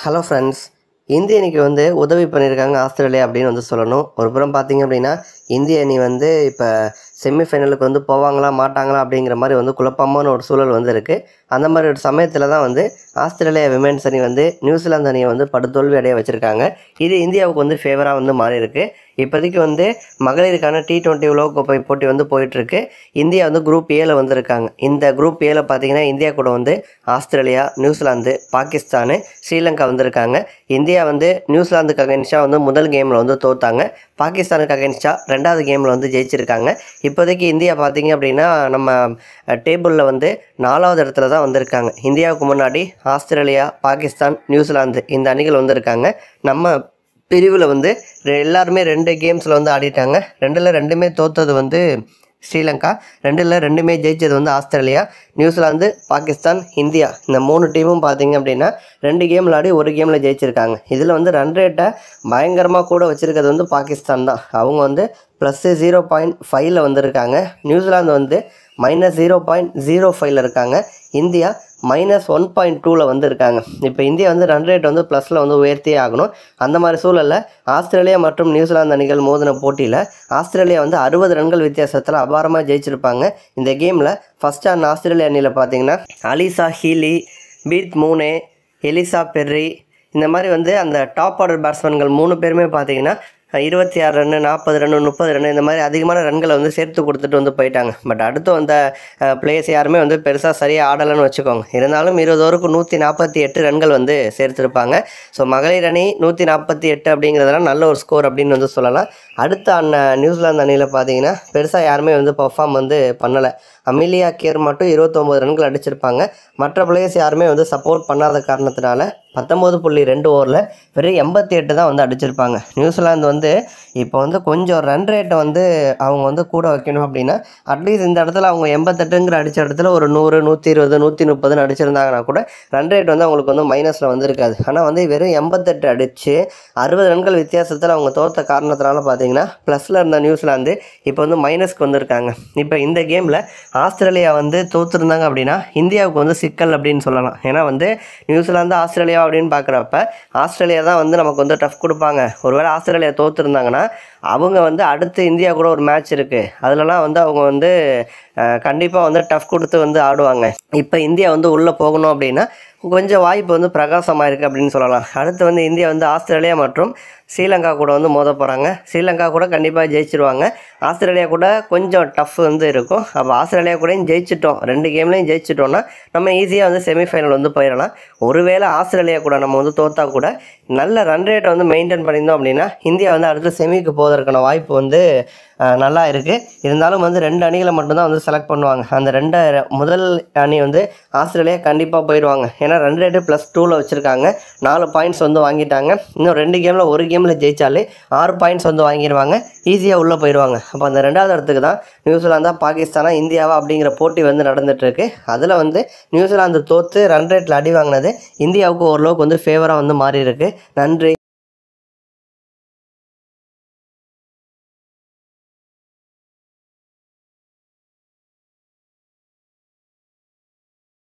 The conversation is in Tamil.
ஹலோ ஃப்ரெண்ட்ஸ் இந்திய அணிக்கு வந்து உதவி பண்ணியிருக்காங்க ஆஸ்திரேலியா அப்படின்னு வந்து சொல்லணும் ஒரு புறம் பார்த்தீங்க அப்படின்னா இந்திய அணி வந்து இப்போ செமிஃபைனலுக்கு வந்து போவாங்களா மாட்டாங்களா அப்படிங்கிற மாதிரி வந்து குழப்பமான ஒரு சூழல் வந்து இருக்குது அந்த மாதிரி ஒரு சமயத்தில் தான் வந்து ஆஸ்திரேலியா விமென்ஸ் அணி வந்து நியூசிலாந்து அணியை வந்து படுதோல்வி அடைய வச்சுருக்காங்க இது இந்தியாவுக்கு வந்து ஃபேவராக வந்து மாறி இருக்கு இப்போதைக்கு வந்து மகளிருக்கான டி டுவெண்ட்டி உலகக்கோப்பை போட்டி வந்து போயிட்டுருக்கு இந்தியா வந்து குரூப் ஏல வந்திருக்காங்க இந்த குரூப் ஏல பார்த்தீங்கன்னா இந்தியா கூட வந்து ஆஸ்திரேலியா நியூசிலாந்து பாகிஸ்தானு ஸ்ரீலங்கா வந்திருக்காங்க இந்தியா வந்து நியூசிலாந்துக்கு அகென்ஸ்டாக வந்து முதல் கேமில் வந்து தோத்தாங்க பாகிஸ்தானுக்கு அகென்ஸ்டாக ரெண்டாவது கேமில் வந்து ஜெயிச்சிருக்காங்க இப்போதைக்கு இந்தியா பார்த்தீங்க அப்படின்னா நம்ம டேபிளில் வந்து நாலாவது இடத்துல தான் வந்திருக்காங்க இந்தியாவுக்கு முன்னாடி ஆஸ்திரேலியா பாகிஸ்தான் நியூசிலாந்து இந்த அணிகள் வந்திருக்காங்க நம்ம பிரிவில் வந்து ரெ- எல்லாருமே ரெண்டு கேம்ஸில் வந்து ஆடிட்டாங்க ரெண்டில் ரெண்டுமே தோத்தது வந்து ஸ்ரீலங்கா ரெண்டில் ரெண்டுமே ஜெயிச்சது வந்து ஆஸ்திரேலியா நியூசிலாந்து பாகிஸ்தான் இந்தியா இந்த மூணு டீமும் பார்த்தீங்க அப்படின்னா ரெண்டு கேம் விளையாடி ஒரு கேமில் ஜெயிச்சிருக்காங்க இதில் வந்து ரன் ரேட்டை பயங்கரமாக கூட வச்சுருக்கிறது வந்து பாகிஸ்தான் தான் அவங்க வந்து ப்ளஸ்ஸு ஜீரோ பாயிண்ட் ஃபைவ்ல வந்திருக்காங்க நியூசிலாந்து வந்து மைனஸ் ஜீரோ பாயிண்ட் ஜீரோ ஃபைவ்ல இருக்காங்க இந்தியா மைனஸ் ஒன் பாயிண்ட் டூவில் வந்து இருக்காங்க இப்போ இந்தியா வந்து ரன் ரேட் வந்து ப்ளஸில் வந்து உயர்த்தியே ஆகணும் அந்த மாதிரி சூழலில் ஆஸ்திரேலியா மற்றும் நியூசிலாந்து அணிகள் மோதின போட்டியில் ஆஸ்திரேலியா வந்து அறுபது ரன்கள் வித்தியாசத்தில் அபாரமாக ஜெயிச்சிருப்பாங்க இந்த கேமில் ஃபஸ்ட் ஆன் ஆஸ்திரேலியா அணியில் பார்த்தீங்கன்னா Alyssa Healy Beth Mooney Ellyse Perry இந்த மாதிரி வந்து அந்த டாப் ஆர்டர் பேட்ஸ்மேன்கள் மூணு பேருமே பார்த்தீங்கன்னா இருபத்தி ஆறு ரன்னு நாற்பது ரன்னு முப்பது ரன்னு இந்த மாதிரி அதிகமான ரன்களை வந்து சேர்த்து கொடுத்துட்டு வந்து போயிட்டாங்க பட் அடுத்து வந்த பிளேயர்ஸ் யாருமே வந்து பெருசாக சரியாக ஆடலைன்னு வச்சுக்கோங்க இருந்தாலும் இருபது ஓவருக்கு நூற்றி நாற்பத்தி எட்டு ரன்கள் வந்து சேர்த்துருப்பாங்க ஸோ மகளிர் அணி நூற்றி நாற்பத்தி எட்டு அப்படிங்கிறதெல்லாம் நல்ல ஒரு ஸ்கோர் அப்படின்னு வந்து சொல்லலாம் அடுத்த அண்ண நியூசிலாந்து அணியில் பார்த்தீங்கன்னா பெருசாக யாருமே வந்து பர்ஃபார்ம் வந்து பண்ணலை அமிலியா கேர் மட்டும் இருபத்தொம்போது ரன்கள் அடிச்சிருப்பாங்க மற்ற பிளேயர்ஸ் யாருமே வந்து சப்போர்ட் பண்ணாத காரணத்தினால பத்தொம்போது புள்ளி ரெண்டு ஓவரில் வெறும் எண்பத்தி எட்டு தான் வந்து அடிச்சிருப்பாங்க நியூசிலாந்து வந்து இப்போ வந்து கொஞ்சம் ரன் ரேட்டை வந்து அவங்க வந்து கூட வைக்கணும் அப்படின்னா அட்லீஸ்ட் இந்த இடத்துல அவங்க எண்பத்தெட்டுங்கிற அடித்த இடத்துல ஒரு நூறு நூற்றி இருபது நூற்றி முப்பதுன்னு அடிச்சிருந்தாங்கன்னா கூட ரன் ரேட் வந்து அவங்களுக்கு வந்து மைனஸில் வந்திருக்காது ஆனால் வந்து வெறும் எண்பத்தெட்டு அடித்து அறுபது ரன்கள் வித்தியாசத்தில் அவங்க தோற்ற காரணத்தினால பார்த்தீங்கன்னா ப்ளஸில் இருந்த நியூசிலாந்து இப்போ வந்து மைனஸ்க்கு வந்திருக்காங்க இப்போ இந்த கேமில் ஆஸ்திரேலியா வந்து தோற்றுருந்தாங்க அப்படின்னா இந்தியாவுக்கு வந்து சிக்கல் அப்படின்னு சொல்லலாம் ஏன்னா வந்து நியூசிலாந்து ஆஸ்திரேலியா அப்படின்னு பார்க்குறப்ப ஆஸ்திரேலியா தான் வந்து நமக்கு வந்து டஃப் கொடுப்பாங்க ஒருவேளை ஆஸ்திரேலியா தோற்றுருந்தாங்கன்னா அவங்க வந்து அடுத்து இந்தியா கூட ஒரு மேட்ச் இருக்குது அதிலலாம் வந்து அவங்க வந்து கண்டிப்பாக வந்து டஃப் கொடுத்து வந்து ஆடுவாங்க இப்போ இந்தியா வந்து உள்ளே போகணும் அப்படின்னா கொஞ்சம் வாய்ப்பு வந்து பிரகாசமாக இருக்குது அப்படின்னு சொல்லலாம் அடுத்து வந்து இந்தியா வந்து ஆஸ்திரேலியா மற்றும் ஸ்ரீலங்கா கூட வந்து மோத போகிறாங்க ஸ்ரீலங்கா கூட கண்டிப்பாக ஜெயிச்சிருவாங்க ஆஸ்திரேலியா கூட கொஞ்சம் டஃப் வந்து இருக்கும் அப்போ ஆஸ்திரேலியா கூடயும் ஜெயிச்சிட்டோம் ரெண்டு கேம்லையும் ஜெயிச்சிட்டோம்னா நம்ம ஈஸியாக வந்து செமிஃபைனல் வந்து போயிடலாம் ஒருவேளை ஆஸ்திரேலியா கூட நம்ம வந்து தோத்தா கூட நல்ல ரன் ரேட்டை வந்து மெயின்டைன் பண்ணியிருந்தோம் அப்படின்னா இந்தியா வந்து அடுத்து செமிக்கு போவதற்கான வாய்ப்பு வந்து அஹ், நல்லா இருக்குது இருந்தாலும் வந்து ரெண்டு அணிகளை மட்டும்தான் வந்து செலக்ட் பண்ணுவாங்க அந்த ரெண்டு முதல் அணி வந்து ஆஸ்திரேலியா கண்டிப்பாக போயிடுவாங்க ஏன்னா ரன் ரேட்டு ப்ளஸ் டூவில் வச்சுருக்காங்க நாலு பாயிண்ட்ஸ் வந்து வாங்கிட்டாங்க இன்னும் ரெண்டு கேமில் ஒரு கேமில் ஜெயிச்சாலே ஆறு பாயிண்ட்ஸ் வந்து வாங்கிடுவாங்க ஈஸியாக உள்ளே போயிடுவாங்க அப்போ அந்த ரெண்டாவது இடத்துக்கு தான் நியூசிலாந்தா பாகிஸ்தானா இந்தியாவா அப்படிங்கிற போட்டி வந்து நடந்துகிட்ருக்கு அதில் வந்து நியூசிலாந்து தோற்று ரன் ரேட்டில் அடி வாங்கினது இந்தியாவுக்கு ஓரளவுக்கு வந்து ஃபேவராக வந்து மாறி இருக்கு நன்றி